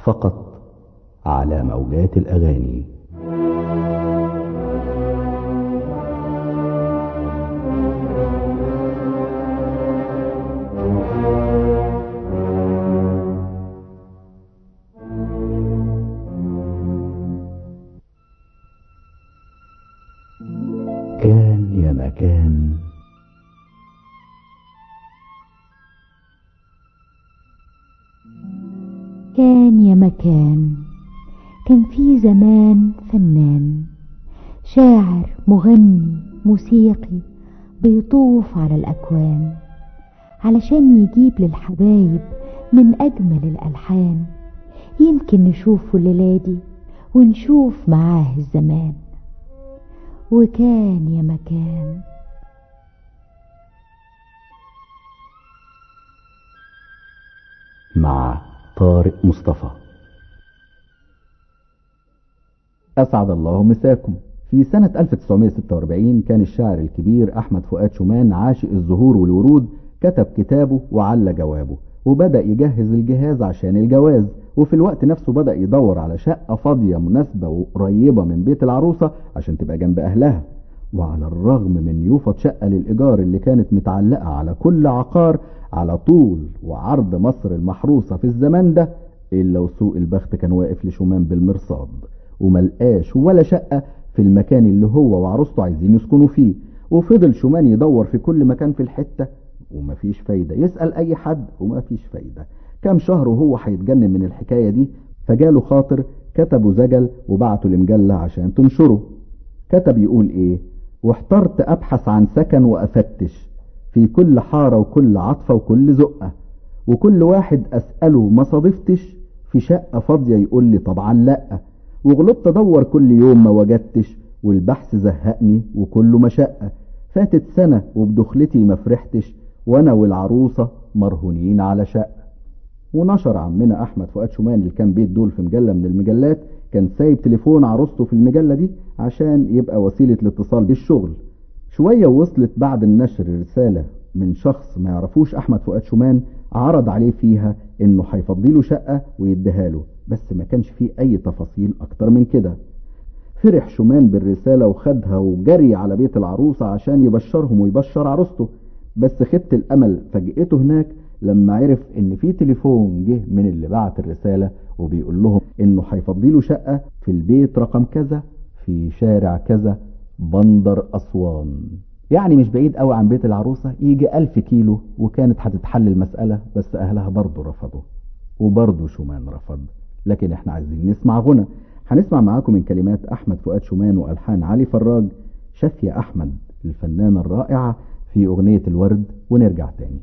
فقط على موجات الأغاني كان يا مكان كان يا مكان كان في زمان فنان شاعر مغني موسيقي بيطوف على الأكوان علشان يجيب للحبايب من أجمل الألحان يمكن نشوفه الليلة دي ونشوف معاه الزمان وكان يا مكان مع طارق مصطفى أسعد الله مساكم في سنة 1946 كان الشاعر الكبير أحمد فؤاد شومان عاشق الزهور والورود كتب كتابه وعلى جوابه وبدأ يجهز الجهاز عشان الجواز وفي الوقت نفسه بدأ يدور على شقة فاضية مناسبة وقريبة من بيت العروسة عشان تبقى جنب أهلها وعلى الرغم من يوفط شقة للإيجار اللي كانت متعلقة على كل عقار على طول وعرض مصر المحروسة في الزمان ده إلا وسوء البخت كان واقف لشومان بالمرصاد وملقاش ولا شقة في المكان اللي هو وعروسته عايزين يسكنوا فيه وفضل شومان يدور في كل مكان في الحتة ومفيش فايدة يسأل أي حد ومفيش فايدة كام شهر وهو هيتجنن من الحكاية دي فجاله خاطر كتبه زجل وبعته لمجلة عشان تنشره كتب يقول ايه واحترت ابحث عن سكن وافتش في كل حارة وكل عطفة وكل زقة وكل واحد اسأله ما صادفتش في شقة فاضية يقول لي طبعا لا وغلطت ادور كل يوم ما وجدتش والبحث زهقني وكله مشقة فاتت سنة وبدخلتي ما فرحتش وانا والعروسة مرهونين على شقة ونشر عمنا احمد فؤاد شومان الكام بيت دول في مجلة من المجلات كان سايب تليفون عروسته في المجلة دي عشان يبقى وسيلة الاتصال بالشغل شوية وصلت بعد النشر رسالة من شخص ما يعرفوش احمد فؤاد شومان عرض عليه فيها انه هيفضيله شقة ويديها له بس ما كانش فيه اي تفاصيل اكتر من كده فرح شومان بالرسالة وخدها وجري على بيت العروسة عشان يبشرهم ويبشر عروسته بس خدت الامل فاجئته هناك لما عرف ان في تليفون جه من اللي بعت الرسالة وبيقول لهم انه هيفضيله شقة في البيت رقم كذا في شارع كذا بندر اسوان يعني مش بعيد قوي عن بيت العروسة يجي ألف كيلو وكانت هتتحل المسألة بس أهلها برضه رفضوا وبرضه شومان رفض لكن احنا عايزين نسمع غنى هنسمع معاكم من كلمات أحمد فؤاد شومان وألحان علي فراج شافية أحمد الفنانة الرائعة في أغنية الورد ونرجع تاني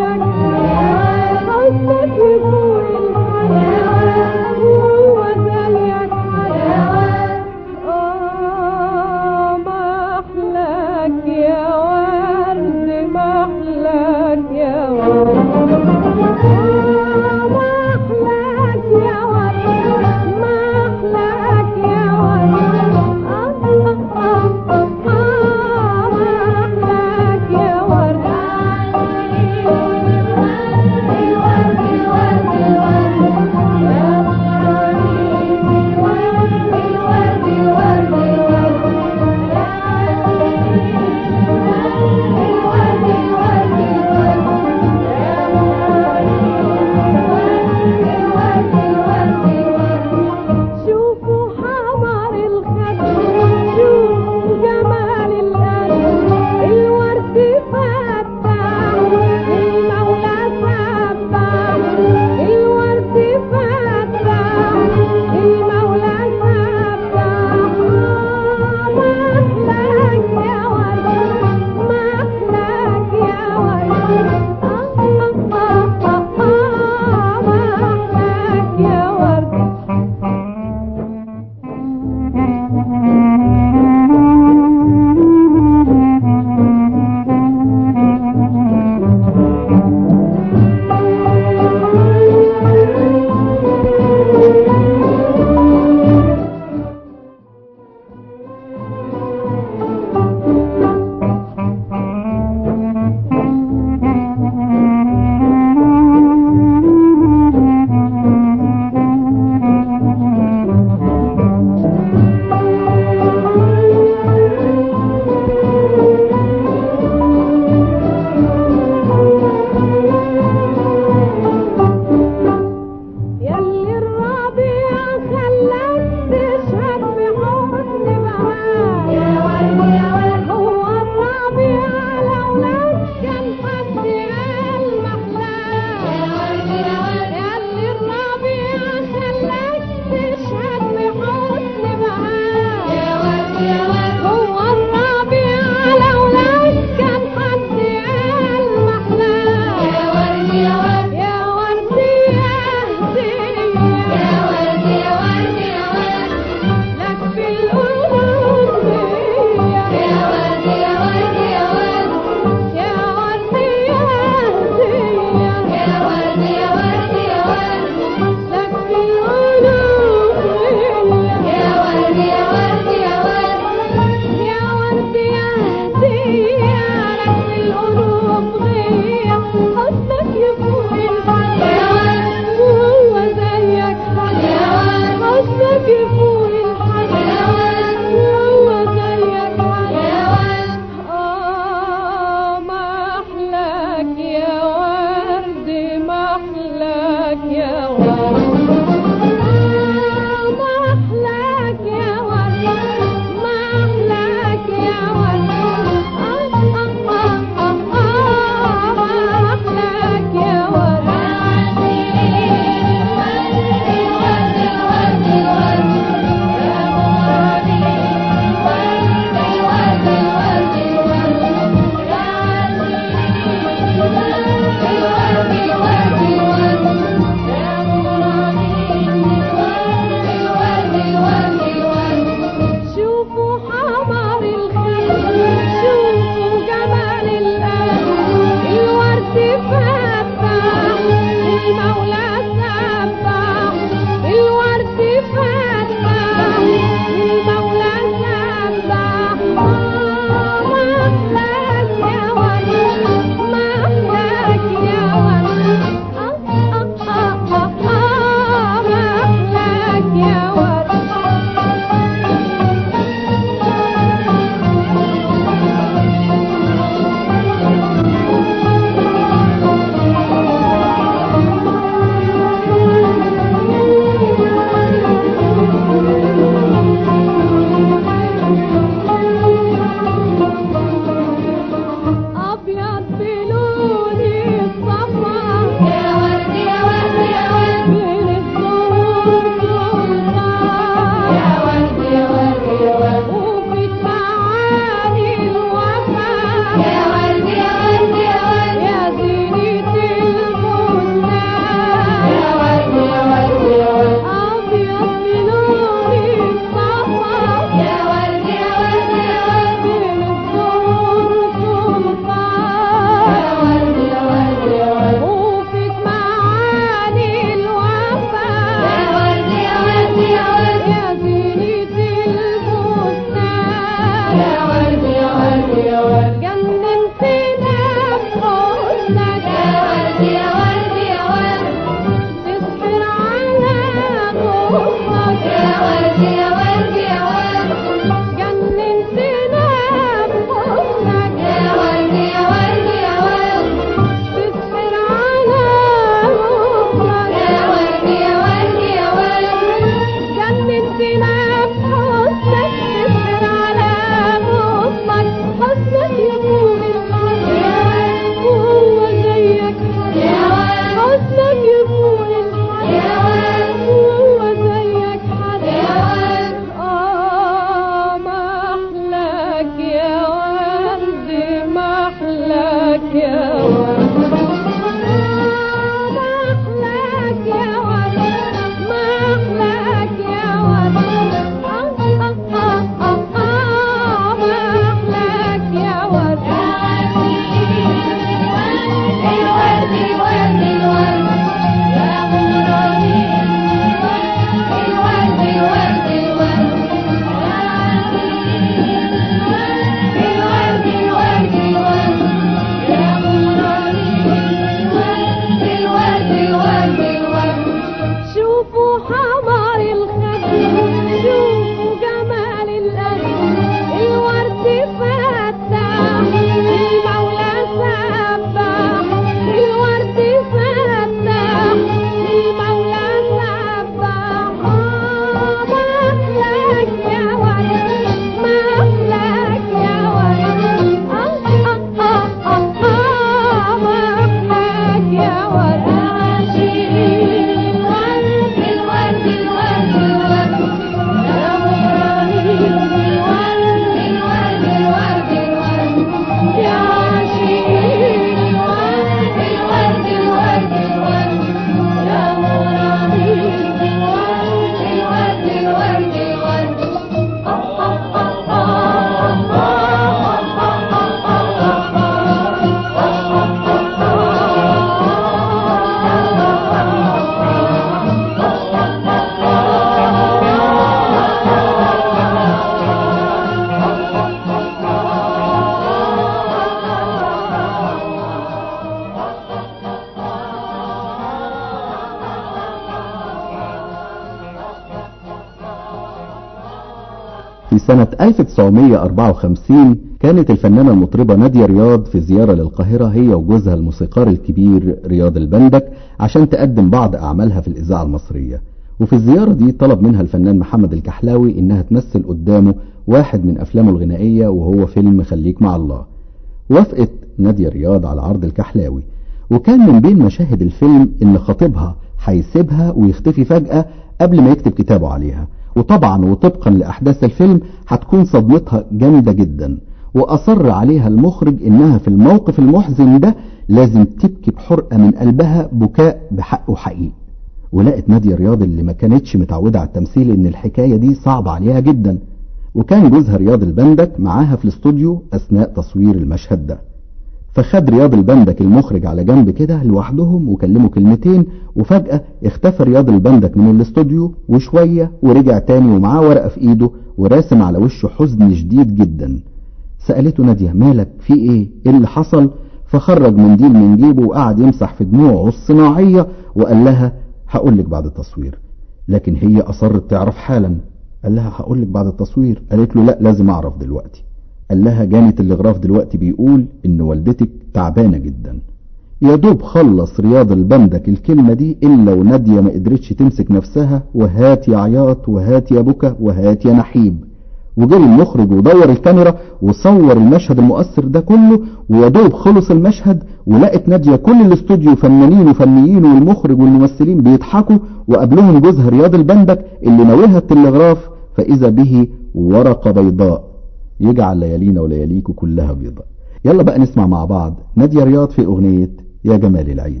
في سنة 1954 كانت الفنانة المطربة نادية رياض في زيارة للقاهرة هي وجوزها الموسيقار الكبير رياض البندك عشان تقدم بعض أعمالها في الإذاعة المصرية وفي الزيارة دي طلب منها الفنان محمد الكحلاوي إنها تمثل قدامه واحد من أفلامه الغنائية وهو فيلم خليك مع الله وافقت نادية رياض على عرض الكحلاوي وكان من بين مشاهد الفيلم إن خطيبها هيسيبها ويختفي فجأة قبل ما يكتب كتابه عليها وطبعا وطبقا لأحداث الفيلم هتكون صدمتها جامدة جدا وأصر عليها المخرج إنها في الموقف المحزن ده لازم تبكي بحرقة من قلبها بكاء بحق وحقيقي ولقت نادية رياض اللي ما كانتش متعودة على التمثيل إن الحكاية دي صعبة عليها جدا وكان جوزها رياض البندك معاها في الاستوديو أثناء تصوير المشهد ده فخد رياض البندك المخرج على جنب كده لوحدهم وكلموا كلمتين وفجأة اختفى رياض البندك من الاستوديو وشوية ورجع تاني ومعاه ورقة في ايده وراسم على وشه حزن شديد جدا سألته نادية مالك في ايه ايه اللي حصل فخرج منديل من جيبه وقعد يمسح في دموعه الصناعية وقال لها هقول لك بعد التصوير لكن هي أصرت تعرف حالا قال لها هقول لك بعد التصوير قالت له لا لازم أعرف دلوقتي قال لها جاني التلغراف دلوقتي بيقول إن والدتك تعبانة جدا يا دوب خلص رياض البندك الكلمة دي إلا ونادية ما قدرتش تمسك نفسها وهات يا عياط وهات يا بكا وهات يا نحيب وجري المخرج ودور الكاميرا وصور المشهد المؤثر ده كله ويدوب خلص المشهد ولقت نادية كل الاستوديو فنانين وفنيين والمخرج والممثلين بيضحكوا وقبلهم جوزها رياض البندك اللي ناويها التلغراف فإذا به ورقة بيضاء يجعل ليالينا ولياليكوا كلها بيضاء يلا بقى نسمع مع بعض نادية رياض في أغنية يا جمال العيد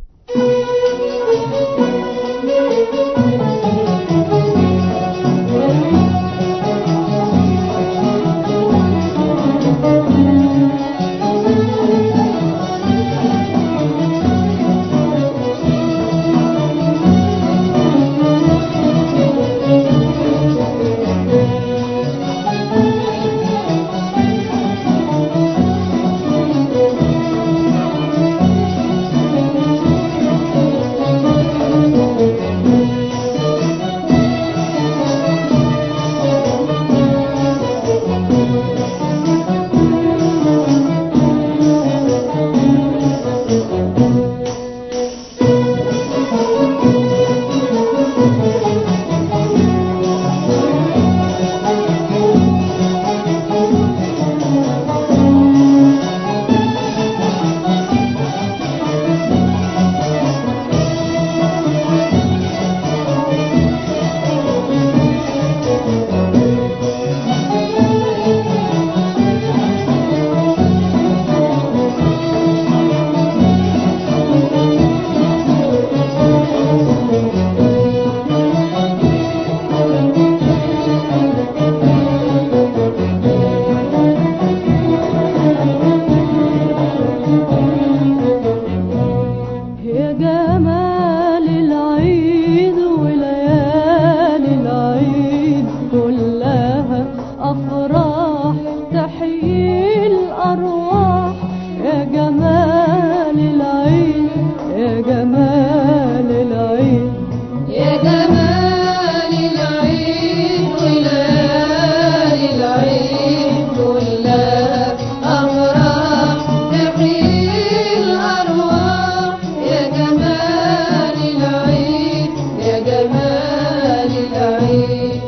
يا جمال العيد وليالي العيد كلها أفراح تحيي الأرواح يا جمال العيد يا جمال العيد يا جمال العيد وليالي العيد كلها أفراح تحيي الأرواح يا جمال العيد يا جمال العيد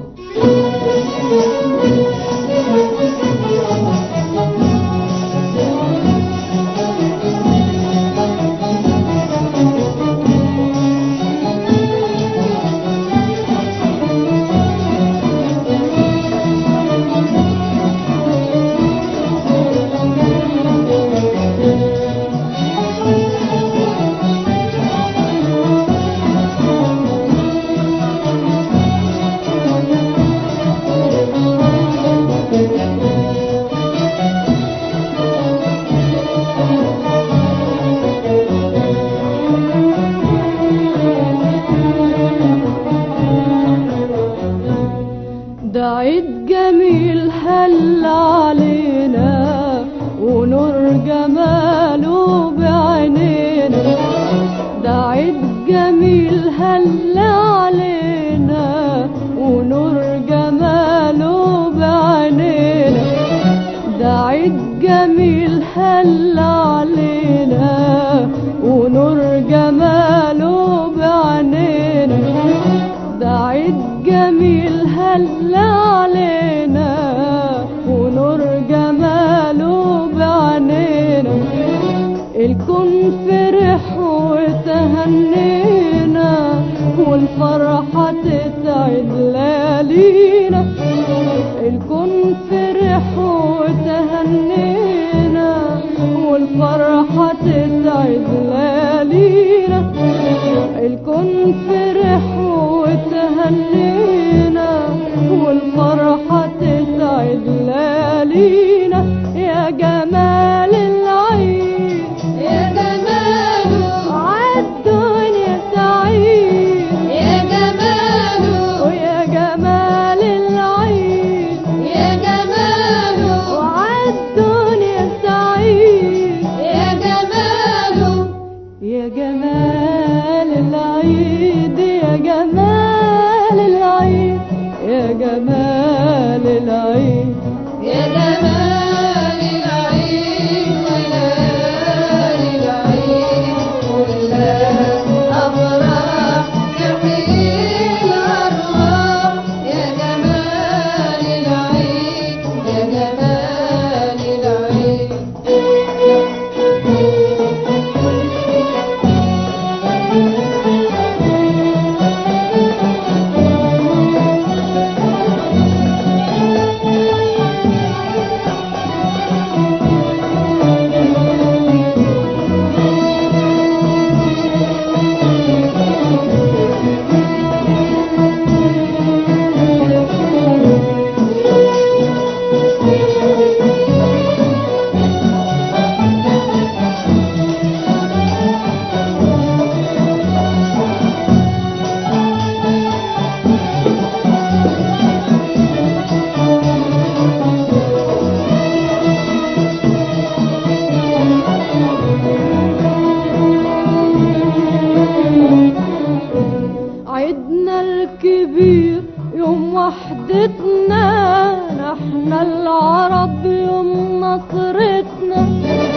ده عيد جميل هل علينا ونور جماله بعينينا ده عيد جميل هل علينا ونور جماله نحن العرب يوم نصرتنا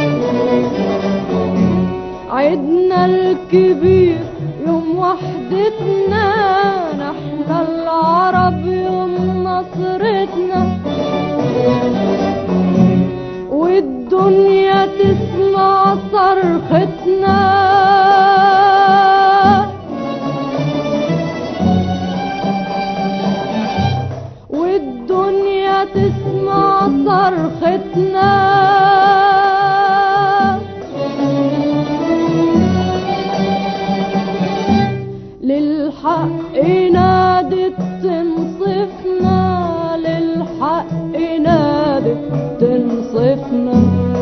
عيدنا الكبير يوم وحدتنا نحن العرب يوم نصرتنا والدنيا تسمع صرختنا والدنيا تسمع صرختنا للحق نادت تنصفنا للحق نادت تنصفنا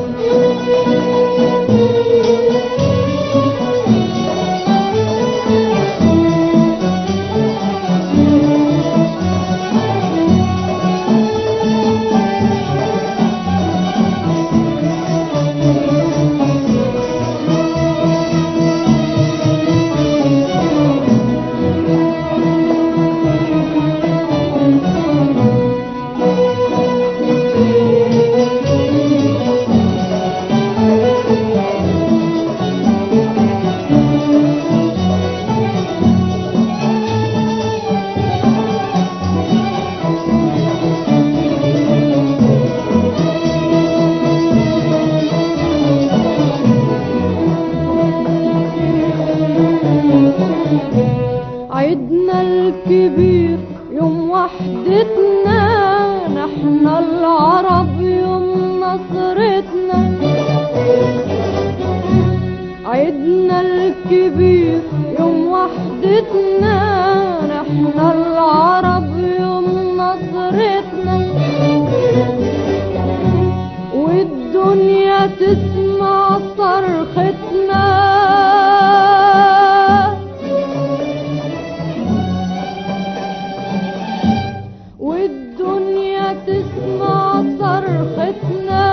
عيدنا الكبير يوم وحدتنا نحن العرب يوم نصرتنا عيدنا الكبير يوم وحدتنا نحن العرب يوم نصرتنا والدنيا تسمع صرختنا والدنيا تسمع صرختنا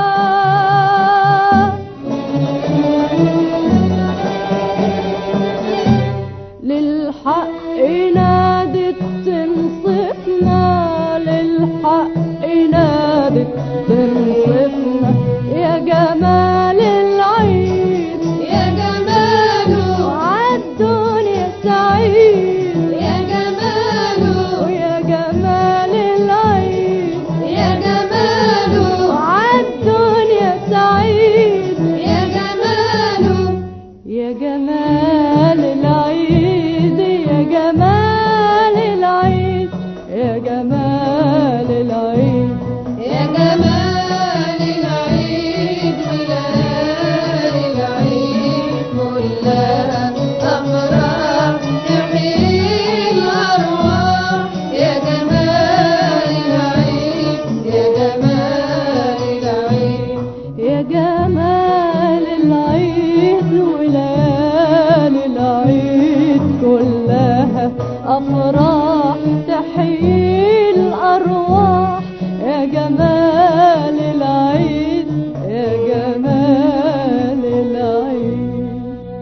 للحق نادت تنصفنا للحق نادت تنصفنا يا جمال العيد يا جماله عالدنيا سعيد يا جماله ويا جمال العيد يا جماله عالدنيا سعيد يا جماله يا جمال العيد يا جمال العيد يا جمال العيد يا جمال العيد وليالي العيد كلها أفراح تحيي الأرواح يا جمال العيد يا جمال العيد يا جمال العيد وليالي العيد كلها أفراح تحيي الأرواح يا جمال العيد يا جمال العيد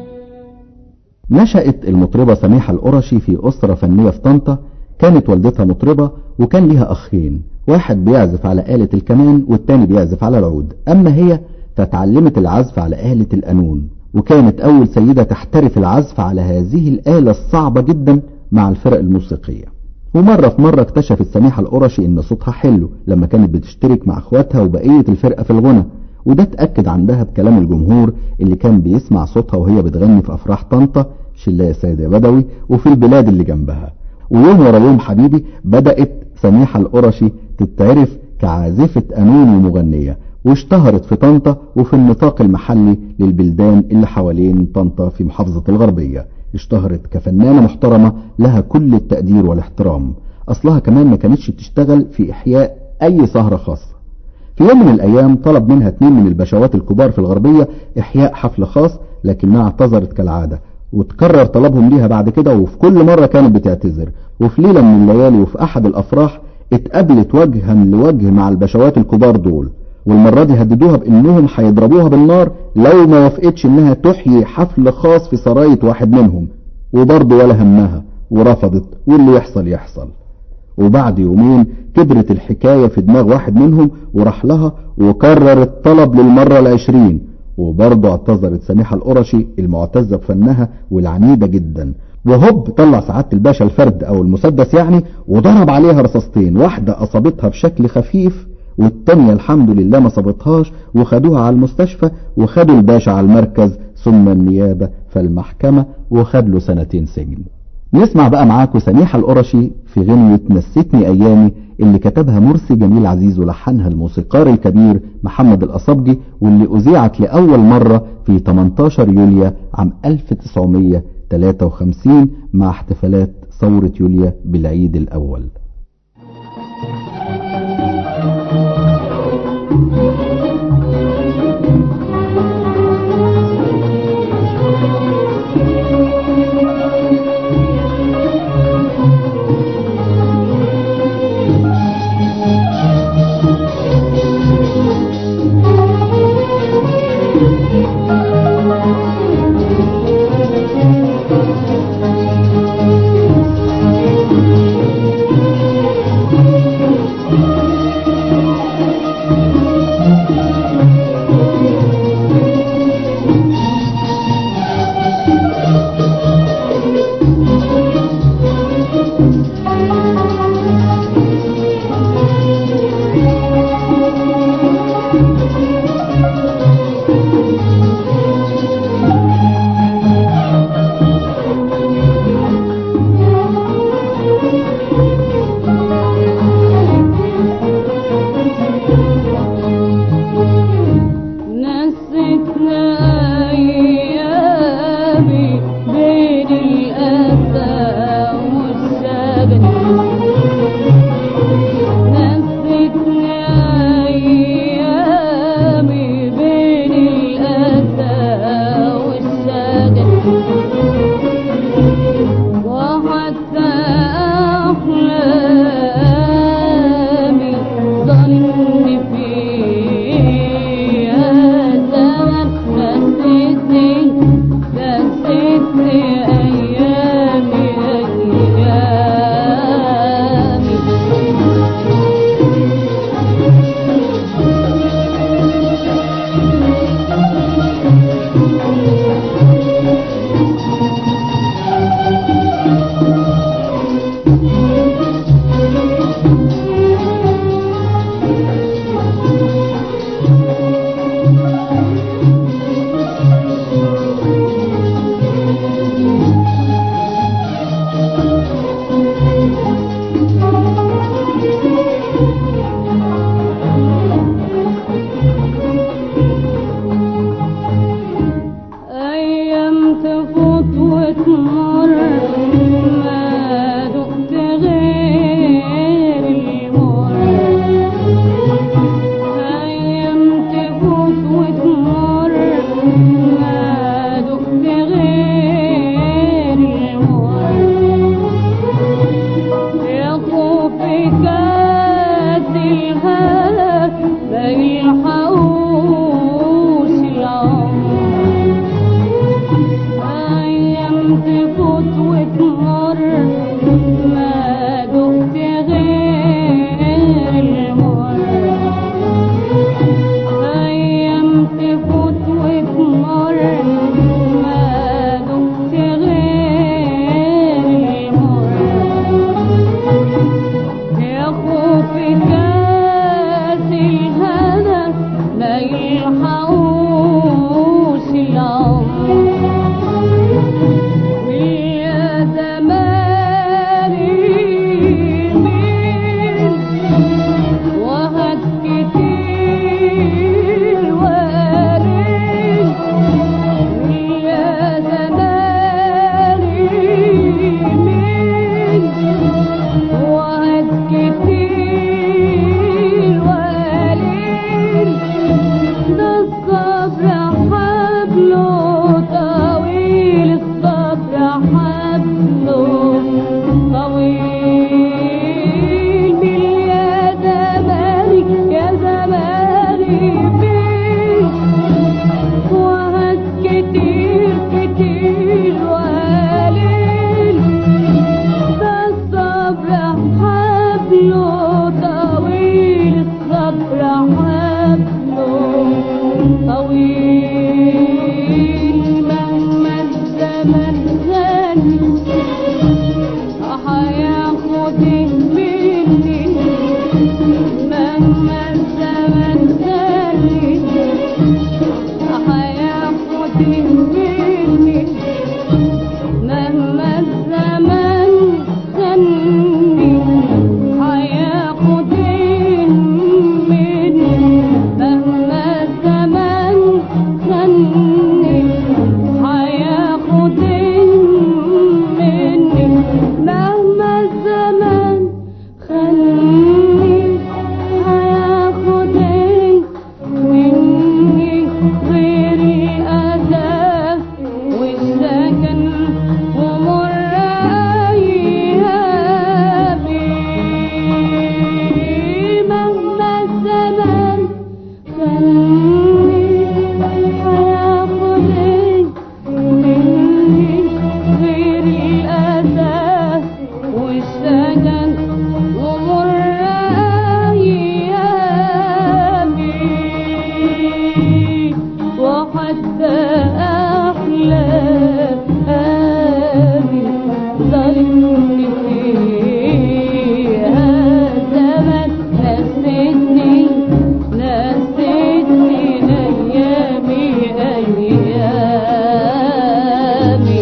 نشأت المطربة سميحة القرشي في أسرة فنية في طنطا كانت والدتها مطربة وكان ليها أخين واحد بيعزف على آلة الكمان والتاني بيعزف على العود أما هي فتعلمت العزف على آلة القانون وكانت أول سيدة تحترف العزف على هذه الآلة الصعبة جدا مع الفرق الموسيقية ومرة في مرة اكتشفت سميحة القرشي ان صوتها حلو لما كانت بتشترك مع اخواتها وبقية الفرقة في الغنى وده اتأكد عندها بكلام الجمهور اللي كان بيسمع صوتها وهي بتغني في افراح طنطا شلاية سيد يا بدوي وفي البلاد اللي جنبها ويوم ورا يوم حبيبي بدأت سميحة القرشي تتعرف كعازفة قانون ومغنية واشتهرت في طنطا وفي النطاق المحلي للبلدان اللي حوالين طنطا في محافظة الغربية اشتهرت كفنانة محترمة لها كل التقدير والاحترام اصلها كمان ما كانتش بتشتغل في احياء اي سهرة خاصة في يوم من الايام طلب منها اتنين من البشوات الكبار في الغربية احياء حفل خاص لكنها اعتذرت كالعادة وتكرر طلبهم ليها بعد كده وفي كل مرة كانت بتعتذر وفي ليلة من الليالي وفي احد الافراح اتقابلت وجها لوجه مع البشوات الكبار دول والمرة دي هددوها بانهم هيضربوها بالنار لو ما وافقتش انها تحيي حفل خاص في سراية واحد منهم وبرضه ولا همها ورفضت واللي يحصل يحصل وبعد يومين كبرت الحكاية في دماغ واحد منهم وراح لها وكرر الطلب للمرة العشرين وبرضه اعتذرت سميحة القرشي المعتزة بفنها والعنيدة جدا وهوب طلع سعادة الباشا الفرد او المسدس يعني وضرب عليها رصاصتين واحدة اصابتها بشكل خفيف والتانية الحمد لله ما صابتهاش وخدوها على المستشفى وخدوا الباشا على المركز ثم النيابة فالمحكمة وخد له سنتين سجن نسمع بقى معاكم سميحة القرشي في غنوة نستني أيامي اللي كتبها مرسي جميل عزيز ولحنها الموسيقار الكبير محمد الأصبجي واللي أذيعت لأول مرة في 18 يوليو عام 1953 مع احتفالات ثورة يوليو بالعيد الأول Thank مهما الزمن خلي هياخد مني مهما الزمن خلي هياخد مني مهما الزمن خلي هياخد مني مهما الزمن خلي هياخد مني غيري أذى والسكن ومر أيامي مهما الزمن خلي هياخد مني غيري الأذى والسكن ومر أيامي وحتى أحلامي ظلمني فيها زمن نسيتني نسيتني أيامي أيامي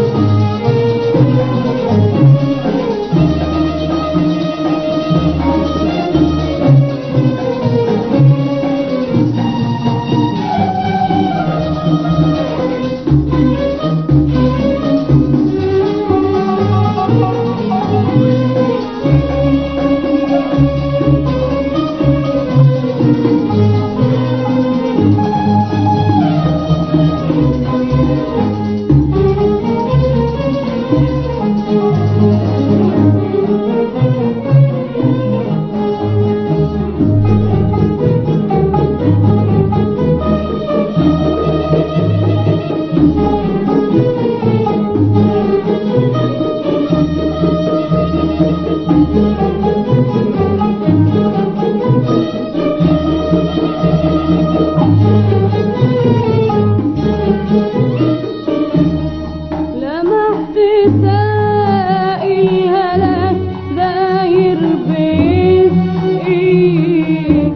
لمحت سائل هلا داير بين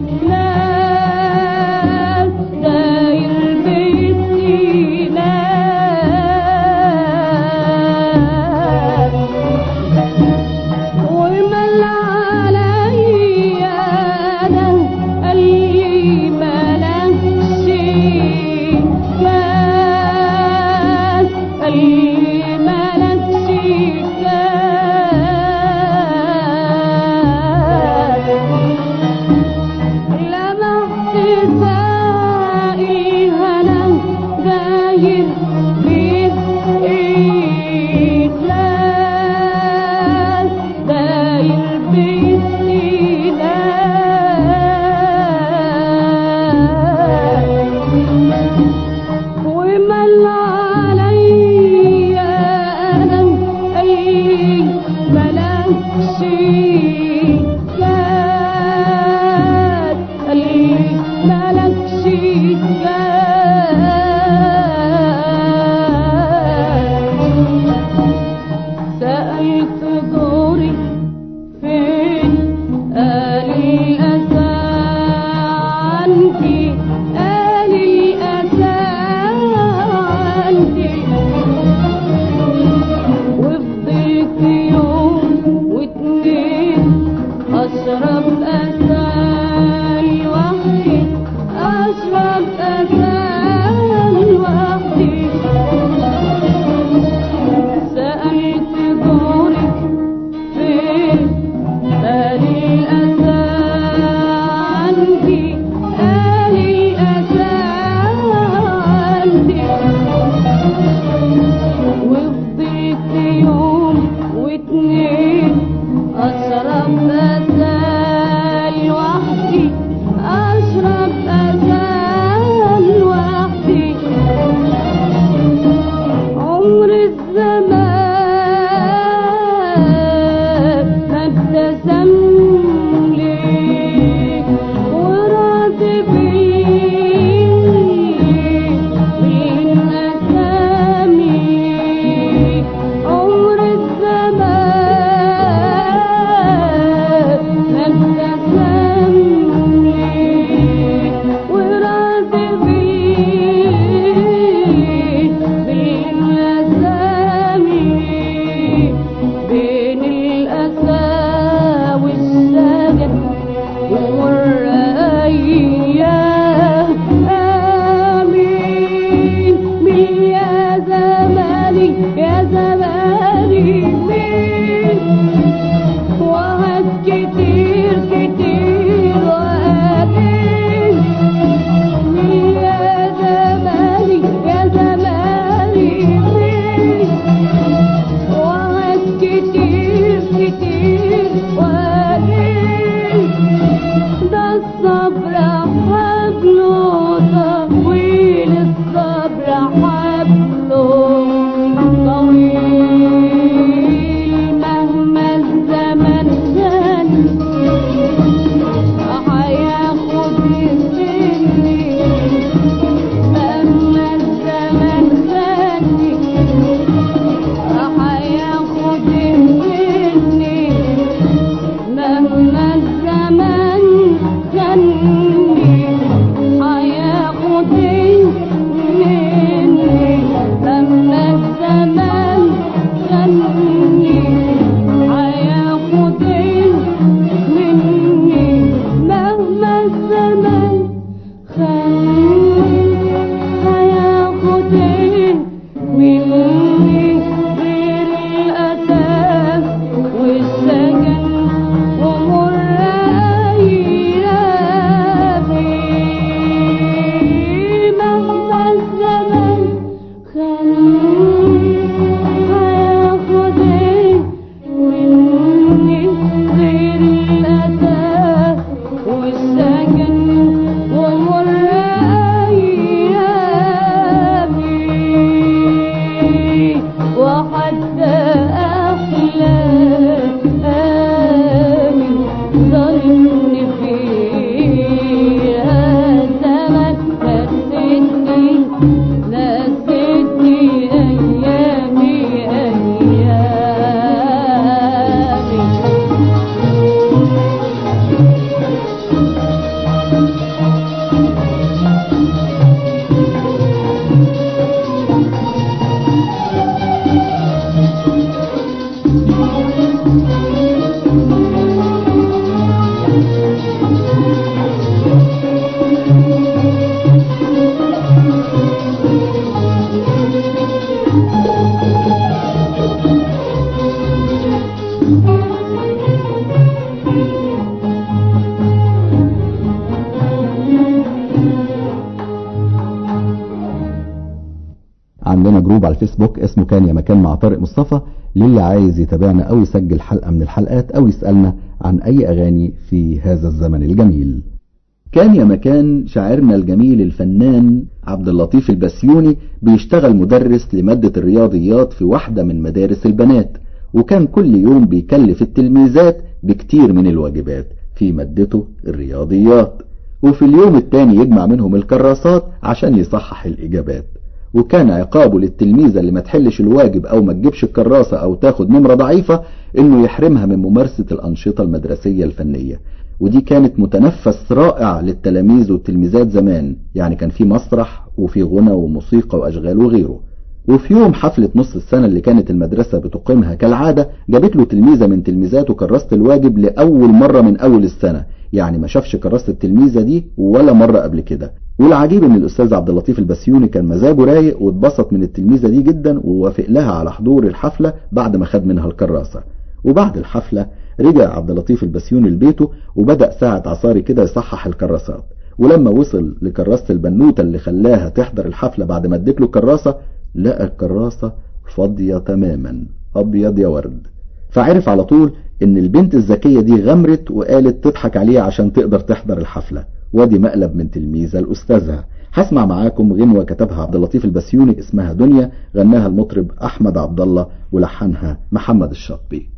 عندنا جروب على الفيسبوك اسمه كان يا مكان مع طارق مصطفى للي عايز يتابعنا او يسجل حلقة من الحلقات او يسألنا عن اي اغاني في هذا الزمن الجميل كان يا مكان شاعرنا الجميل الفنان عبد اللطيف البسيوني بيشتغل مدرس لمادة الرياضيات في واحدة من مدارس البنات وكان كل يوم بيكلف التلميذات بكتير من الواجبات في مادته الرياضيات وفي اليوم التاني يجمع منهم الكراسات عشان يصحح الإجابات وكان عقابه للتلميذة اللي ما تحلش الواجب او ما تجيبش الكراسة او تاخد نمرة ضعيفة انه يحرمها من ممارسة الانشطة المدرسية الفنية ودي كانت متنفس رائع للتلاميذ والتلميذات زمان يعني كان في مسرح وفي غنى وموسيقى واشغال وغيره وفي يوم حفلة نص السنة اللي كانت المدرسة بتقيمها كالعادة جابت له تلميذة من تلميذاته كراسة الواجب لأول مرة من أول السنة يعني ما شافش كراسة التلميذة دي ولا مرة قبل كده والعجيب ان الاستاذ عبد اللطيف البسيوني كان مزاجه رايق واتبسط من التلميذة دي جدا ووافق لها على حضور الحفلة بعد ما خد منها الكراسة وبعد الحفلة رجع عبد اللطيف البسيوني لبيته وبدأ ساعة عصاري كده يصحح الكراسات ولما وصل لكراسة البنوتة اللي خلاها تحضر الحفلة بعد ما اديت له الكراسة لقى الكراسة فاضية تماما أبيض يا ورد فعرف على طول ان البنت الذكية دي غمرت وقالت تضحك عليه عشان تقدر تحضر الحفلة وادي مقلب من تلميذة لأستاذها هسمع معاكم غنوة كتبها عبد اللطيف البسيوني اسمها دنيا غناها المطرب أحمد عبد الله ولحنها محمد الشاطبي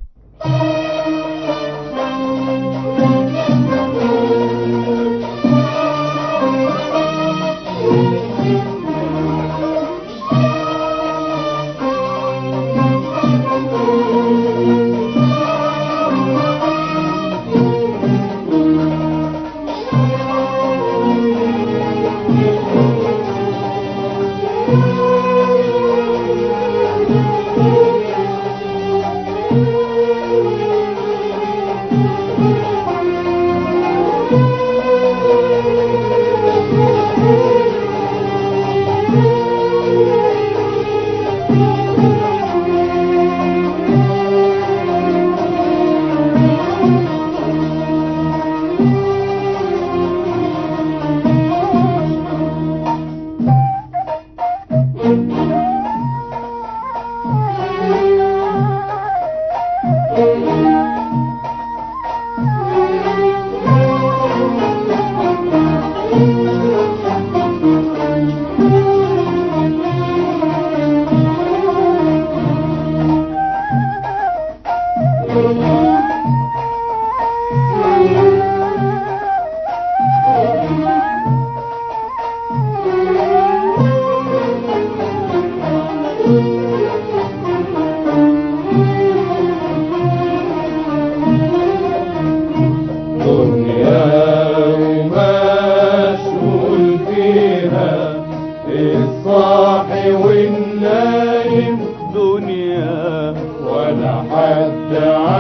مشغول فيها الصاحي والنايم دنيا ولا حد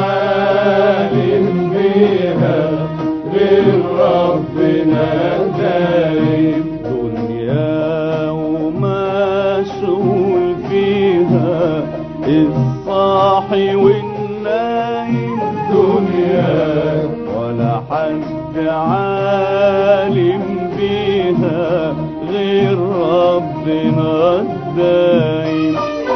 عالم بيها غير ربنا دايم دنيا ومشغول فيها الصاحي والنايم دنيا ولا حد عالم بيها غير ربنا الدايم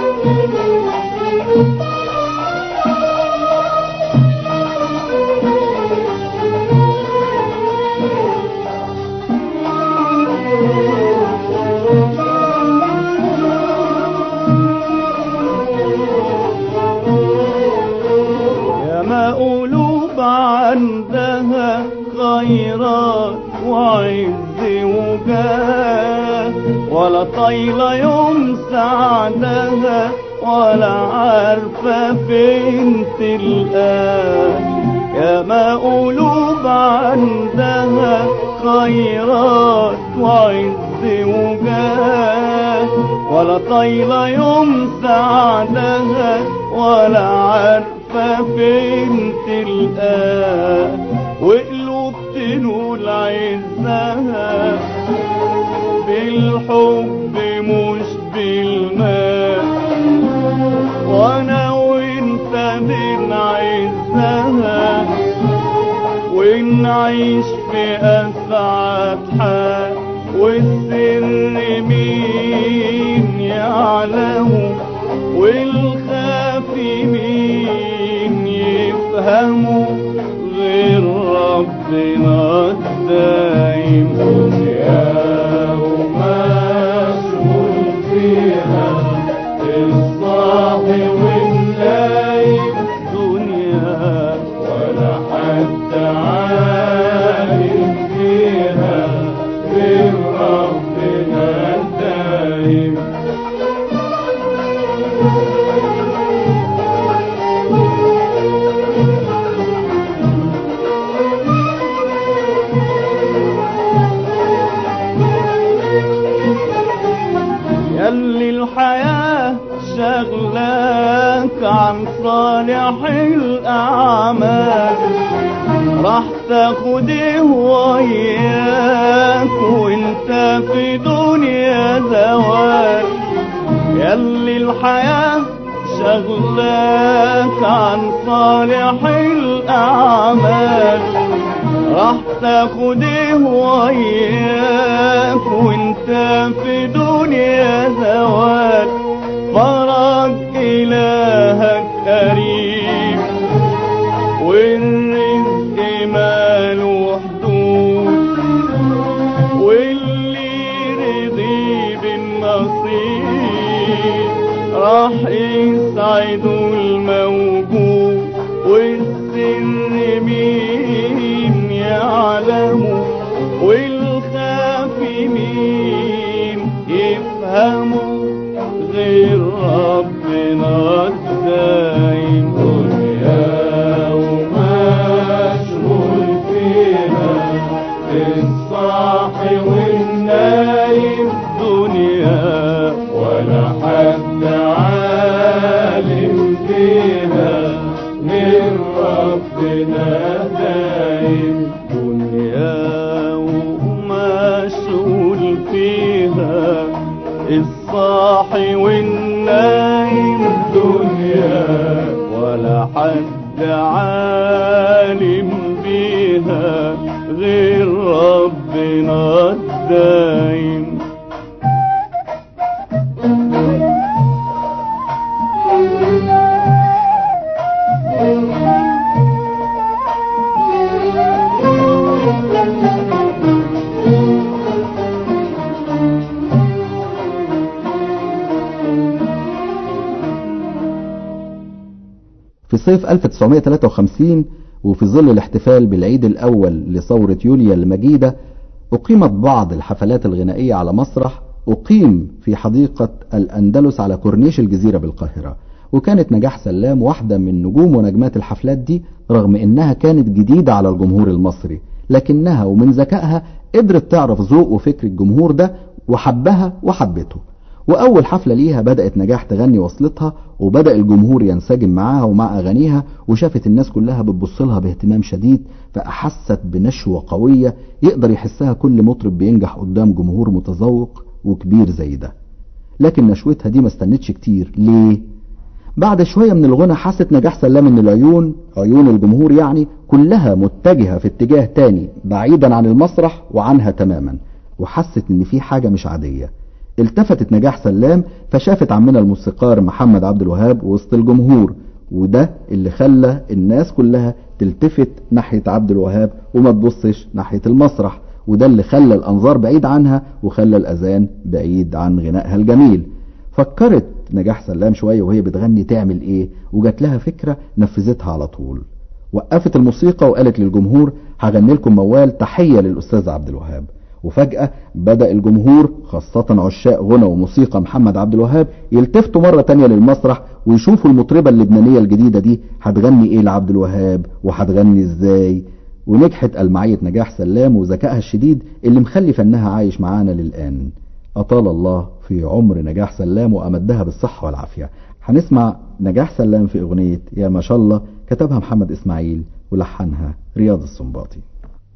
يا ما قلوب عندها خيرات وعز وجاه ولا طايلة يوم سعدها ولا عارفة فين تلقاه يا ما قلوب عندها خيرات وعز وجاه ولا طايلة يوم سعدها ولا عارفة فين تلقاه وقلوب بنقول عزها بالحب مش بالمال وانا وانت بنعزها ونعيش في اسعد حال والسر مين يعلمه والخافي مين يفهمه غير ربنا الدايم دنيا ومشغول فيها الصاحي والنايم دنيا ولا حد عالم فيها غير ربنا الدايم يلي الحياة شغلاك عن صالح الأعمال راح تاخده وياك وانت في دنيا زوال يلي الحياة شغلاك عن صالح الأعمال راح تاخده وياك وانت في دنيا زوال فرج إلهك قريب والرزق ماله حدود واللي رضي بالنصيب راح يسعدوا الموجود والسر مين يعلمه والخافي مين يفهمه غير ربنا الدايم دنيا ومشغول فيها الصاحي والنايم دنيا ولا حد عالم فيها غير ربنا دايم دنيا ومشغول فيها الصاحي والنايم دنيا ولا حد عالم بيها غير ربنا الدايم في صيف 1953 وفي ظل الاحتفال بالعيد الأول لثورة يوليا المجيدة أقيمت بعض الحفلات الغنائية على مسرح أقيم في حديقة الأندلس على كورنيش الجزيرة بالقاهرة وكانت نجاح سلام واحدة من نجوم ونجمات الحفلات دي رغم إنها كانت جديدة على الجمهور المصري لكنها ومن ذكائها قدرت تعرف ذوق وفكر الجمهور ده وحبها وحبته وأول حفلة ليها بدأت نجاح تغني وصلتها وبدأ الجمهور ينسجم معاها ومع أغانيها وشافت الناس كلها بتبص لها باهتمام شديد فأحست بنشوة قوية يقدر يحسها كل مطرب بينجح قدام جمهور متذوق وكبير زي ده لكن نشوتها دي ما استنتش كتير ليه؟ بعد شوية من الغنى حست نجاح سلام ان العيون عيون الجمهور يعني كلها متجهة في اتجاه تاني بعيدا عن المسرح وعنها تماما وحست ان في حاجة مش عادية التفتت نجاح سلام فشافت عمنا الموسيقار محمد عبد الوهاب وسط الجمهور وده اللي خلى الناس كلها تلتفت ناحية عبد الوهاب وما تبصش ناحية المسرح وده اللي خلى الأنظار بعيد عنها وخلى الأذان بعيد عن غنائها الجميل فكرت نجاح سلام شوية وهي بتغني تعمل ايه وجات لها فكرة نفذتها على طول وقفت الموسيقى وقالت للجمهور هغني لكم موال تحية للأستاذ عبد الوهاب وفجأة بدأ الجمهور خاصة عشاق غنى وموسيقى محمد عبد الوهاب يلتفتوا مرة تانية للمسرح ويشوفوا المطربة اللبنانية الجديدة دي هتغني ايه لعبد الوهاب وهتغني ازاي ونجحت ألمعية نجاح سلام وذكائها الشديد اللي مخلي فنها عايش معانا للآن أطال الله في عمر نجاح سلام وأمدها بالصحة والعافية هنسمع نجاح سلام في أغنية يا ما شاء الله كتبها محمد إسماعيل ولحنها رياض السنباطي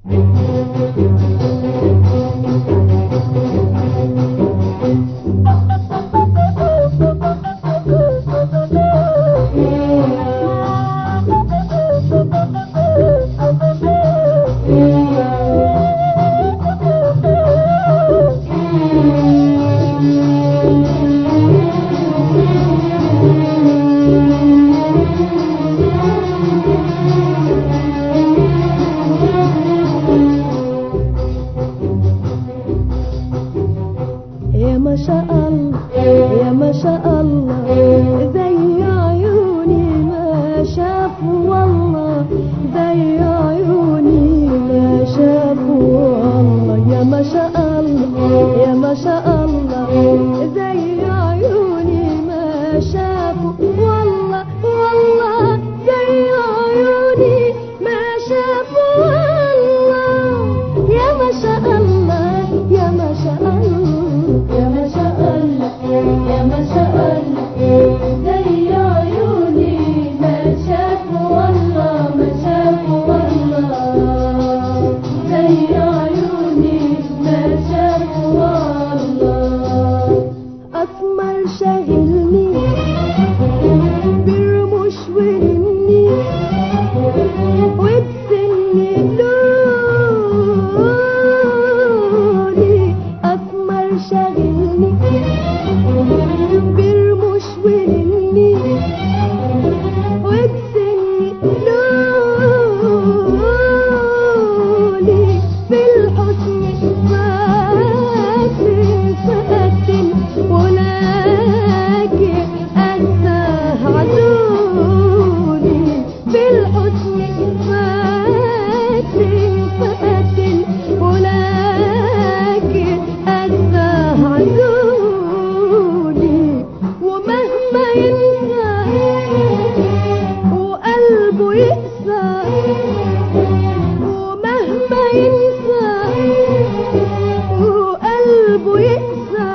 يا ما شاء الله يا ما شاء الله زي عيوني ما شافوا والله زي عيوني ما شافوا والله يا ما شاء الله يا ما شاء الله زي عيوني ما شافوا والله والله زي عيوني ما شافوا والله يا ما شاء الله يا ما شاء الله يا ما شاء الله يا ما شاء الله زي عيوني ما شافوا والله ما شافوا والله زي عيوني ما شافوا والله أسمر شاغلني برموش ورني وبسني لولي أسمر شاغلني برموش ورني وبسني لولي في الحسن فاتن فاتن ولكن أنت عدوني في الحسن فاتن فاتن ولكن أنت عدوني ومهما ينسى وقلبه يقسى ومهما ينسى وقلبه يقسى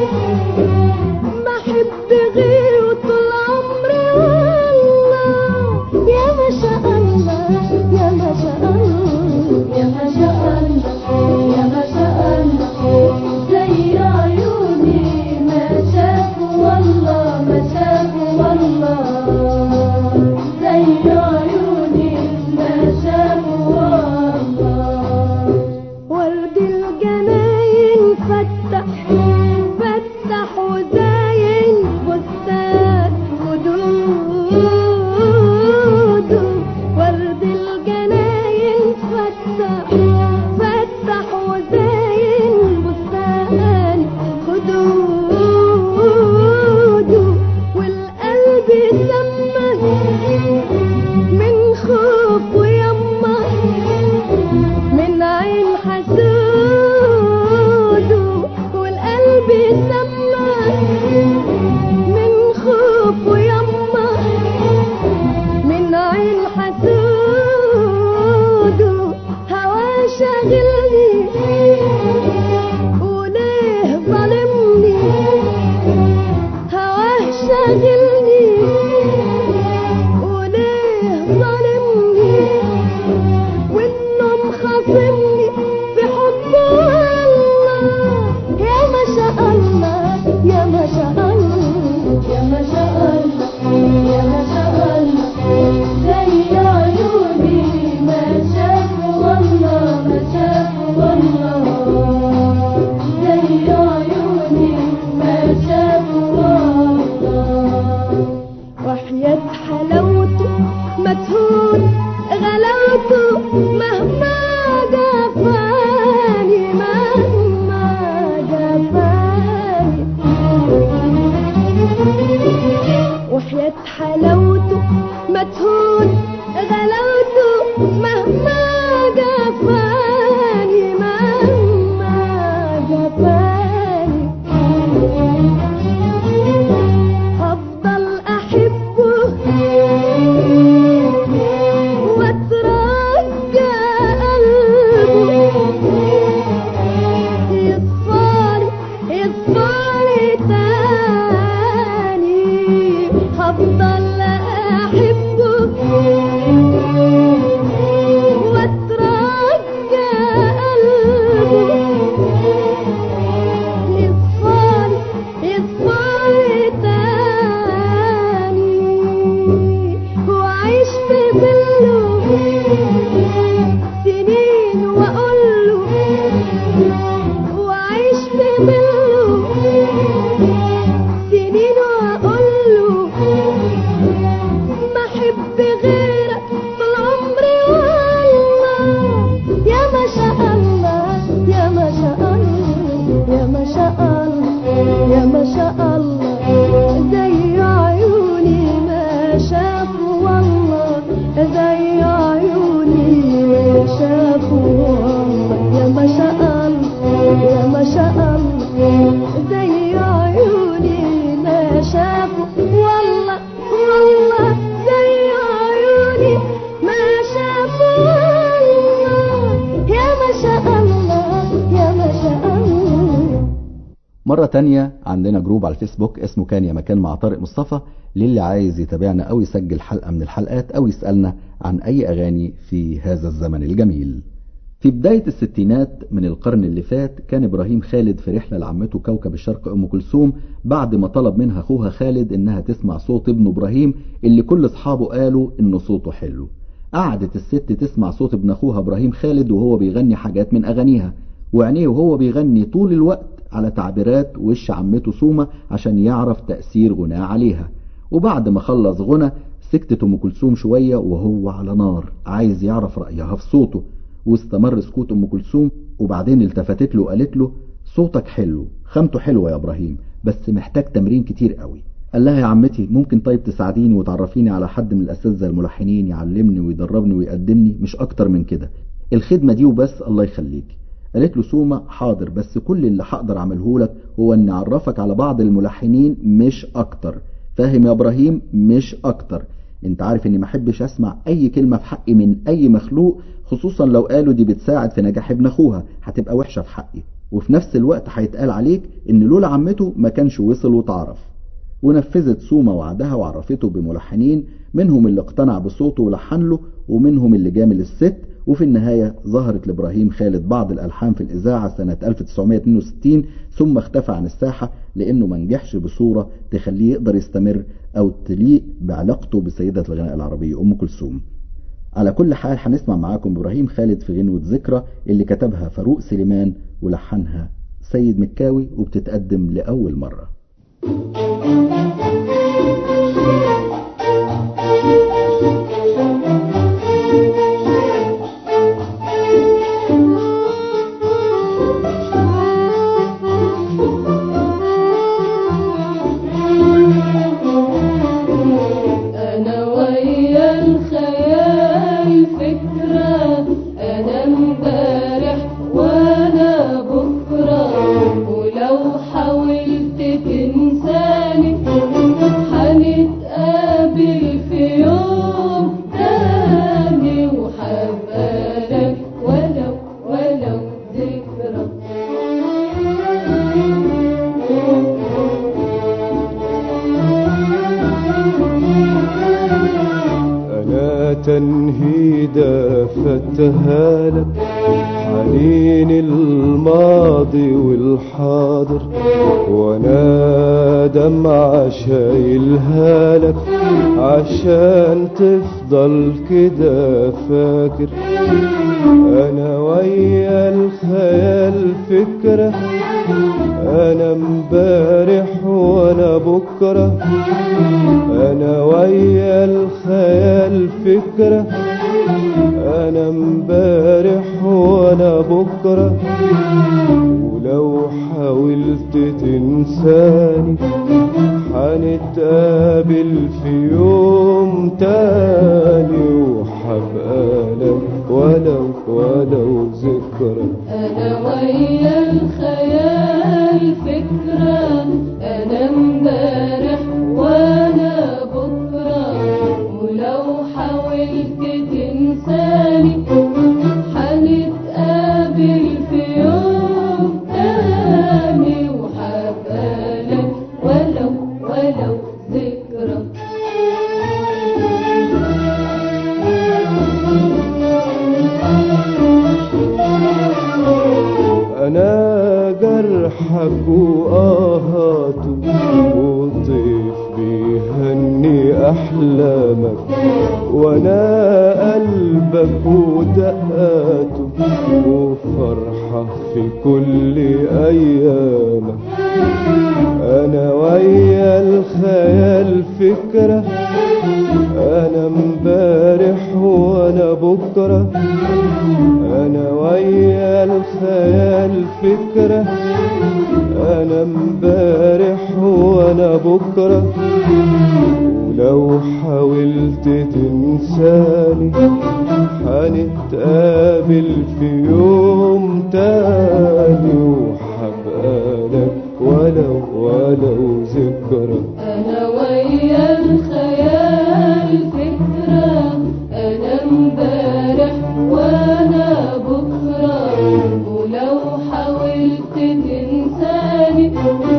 ما احب غيره طول عمري والله يا ما شاء الله يا ما شاء الله يا ما شاء الله يا ما شاء الله زي عيوني ما شافوا والله ما شافوا والله زي عيوني ما شافوا والله ورد الجناين فتح فتح وزاين بستان خدوده ورد الجناين فتح فتح وزاين بستان خدوده والقلب سمى من خوف ويما من عين حسوده والقلب مرة تانية عندنا جروب على الفيسبوك اسمه كان يا مكان مع طارق مصطفى للي عايز يتابعنا او يسجل حلقة من الحلقات او يسألنا عن اي اغاني في هذا الزمن الجميل في بداية الستينات من القرن اللي فات كان ابراهيم خالد في رحلة لعمته كوكب الشرق ام كلثوم بعد ما طلب منها اخوها خالد انها تسمع صوت ابنه ابراهيم اللي كل اصحابه قالوا انه صوته حلو قعدت الست تسمع صوت ابن اخوها ابراهيم خالد وهو بيغني حاجات من اغانيها وعينيه وهو بيغني طول الوقت على تعبيرات وش عمته سومة عشان يعرف تأثير غناه عليها وبعد ما خلص غنى سكتت ام كلثوم شوية وهو على نار عايز يعرف رأيها في صوته واستمر سكوت ام كلثوم وبعدين التفتت له وقالت له صوتك حلو خامته حلوة يا ابراهيم بس محتاج تمرين كتير قوي قال لها يا عمتي ممكن طيب تساعديني وتعرفيني على حد من الاساتذه الملحنين يعلمني ويدربني ويقدمني مش اكتر من كده الخدمه دي وبس الله يخليك قالت له سومة حاضر بس كل اللي هقدر اعمله لك هو اني اعرفك على بعض الملحنين مش اكتر فاهم يا ابراهيم مش اكتر انت عارف اني ما احبش اسمع اي كلمة في حقي من اي مخلوق خصوصا لو قالوا دي بتساعد في نجاح ابن اخوها هتبقى وحشة في حقي وفي نفس الوقت هيتقال عليك ان لولا عمته ما كانش وصل وتعرف ونفذت سومة وعدها وعرفته بملحنين منهم اللي اقتنع بصوته ولحن له ومنهم اللي جامل الست وفي النهاية ظهرت لإبراهيم خالد بعض الألحان في الإذاعة سنة 1962 ثم اختفى عن الساحة لأنه ما نجحش بصورة تخليه يقدر يستمر أو تليق بعلاقته بسيدة الغناء العربية أم كلثوم على كل حال هنسمع معاكم إبراهيم خالد في غنوة ذكرى اللي كتبها فاروق سليمان ولحنها سيد مكاوي وبتتقدم لأول مرة أنا ويا الخيال فكرة أنا امبارح وأنا بكرة ولو حاولت تنساني هنتقابل في يوم تاني وهبقى لك ولو ولو ذكرى أنا تنهيدة فتها لك حنين الماضي والحاضر وأنا دمعة شايلها لك عشان تفضل كده فاكر أنا ويا الخيال فكرة أنا امبارح وأنا بكرة أنا ويا الخيال فكرة أنا امبارح وأنا بكرة ولو حاولت تنساني هنتقابل في يوم تاني وحبقى لك ولو ولو ذكرى أنا ويا الخيال فكرة أنا امبارح وأنا بكرة ولو حاولت تنساني هنتقابل في يوم تاني وهبقى لك ولو ولو ذكرى أنا جرحك وآهاته وطيف بيهني أحلامك وأنا قلبك ودقاته وفرحة في كل أيامك أنا ويا الخيال فكرة أنا امبارح وأنا بكرة أنا ويا الخيال فكرة أنا امبارح وأنا بكرة ولو حاولت تنساني هنتقابل في يوم تاني وحبقى لك ولو ولو ذكرى أنا ويا الخيال فكرة أنا امبارح وأنا بكرة ولو حاولت تنساني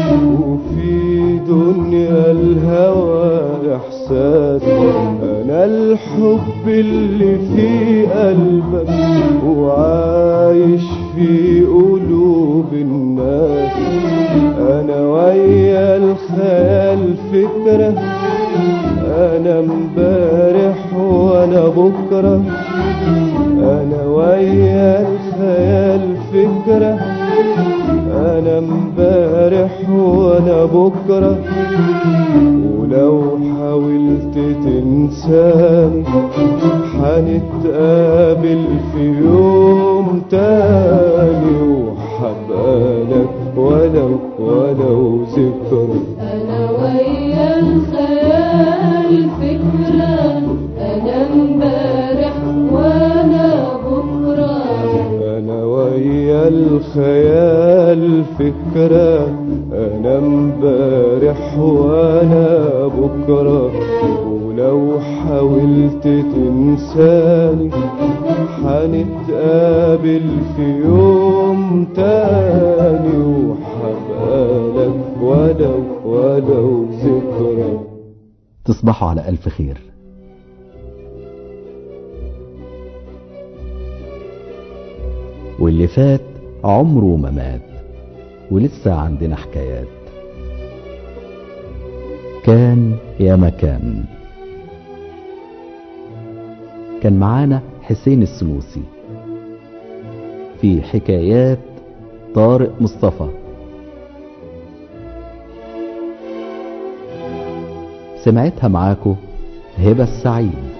وفي دنيا الهوى إحساس أنا الحب اللي في قلبك وعايش في قلوب الناس أنا ويا الخيال فكرة أنا امبارح وأنا بكرة أنا ويا الخيال فكرة أنا امبارح وأنا بكرة ولو حاولت تنساني حنتقابل في يوم تاني وحبقى لك ولو ولو ذكرى أنا ويا الخيال فكرة أنا امبارح وأنا بكرة أنا ويا الخيال فكرة أنا امبارح وأنا بكرة ولو حاولت تنساني حنتقابل في يوم تاني وحبقى لك ولو ولو ذكرى تصبحوا على ألف خير واللي فات عمره ما مات ولسه عندنا حكايات كان يا مكان كان معانا حسين السنوسي في حكايات طارق مصطفى سمعتها معاكو هبة السعيد